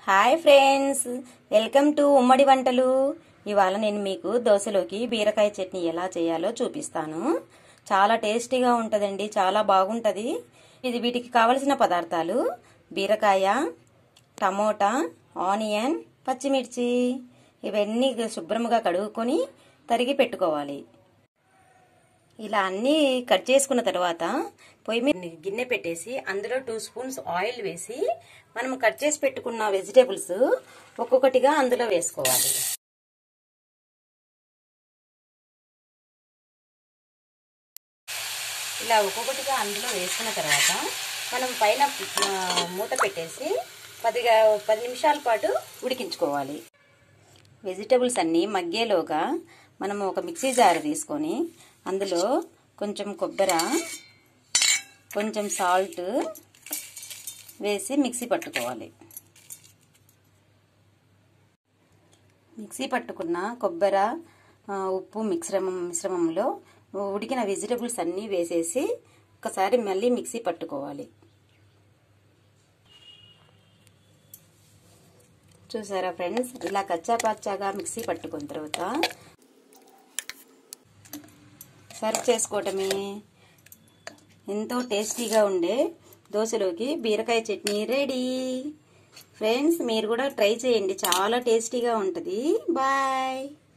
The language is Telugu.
హాయ్ ఫ్రెండ్స్ వెల్కమ్ టు ఉమ్మడి వంటలు ఇవాళ నేను మీకు దోశలోకి బీరకాయ చట్నీ ఎలా చేయాలో చూపిస్తాను చాలా టేస్టీగా ఉంటుందండి చాలా బాగుంటుంది ఇది వీటికి కావలసిన పదార్థాలు బీరకాయ టమోటా ఆనియన్ పచ్చిమిర్చి ఇవన్నీ శుభ్రముగా కడుగుకొని తరిగి పెట్టుకోవాలి ఇలా అన్నీ కట్ చేసుకున్న తర్వాత పొయ్యి మీద గిన్నె పెట్టేసి అందులో టూ స్పూన్స్ ఆయిల్ వేసి మనం కట్ చేసి పెట్టుకున్న వెజిటేబుల్స్ ఒక్కొక్కటిగా అందులో వేసుకోవాలి ఇలా ఒక్కొక్కటిగా అందులో వేసుకున్న తర్వాత మనం పైన మూత పెట్టేసి పదిగా పది నిమిషాల పాటు ఉడికించుకోవాలి వెజిటేబుల్స్ అన్నీ మగ్గేలోగా మనం ఒక మిక్సీ జార్ తీసుకొని అందులో కొంచెం కొబ్బరి కొంచెం సాల్ట్ వేసి మిక్సీ పట్టుకోవాలి మిక్సీ పట్టుకున్న కొబ్బరి ఉప్పు మిశ్రమం మిశ్రమంలో ఉడికిన వెజిటేబుల్స్ అన్నీ వేసేసి ఒకసారి మళ్ళీ మిక్సీ పట్టుకోవాలి చూసారా ఫ్రెండ్స్ ఇలా కచ్చా పచ్చాగా మిక్సీ పట్టుకున్న తర్వాత సర్వ్ చేసుకోవటమే ఎంతో టేస్టీగా ఉండే దోశలోకి బీరకాయ చట్నీ రెడీ ఫ్రెండ్స్ మీరు కూడా ట్రై చేయండి చాలా టేస్టీగా ఉంటుంది బాయ్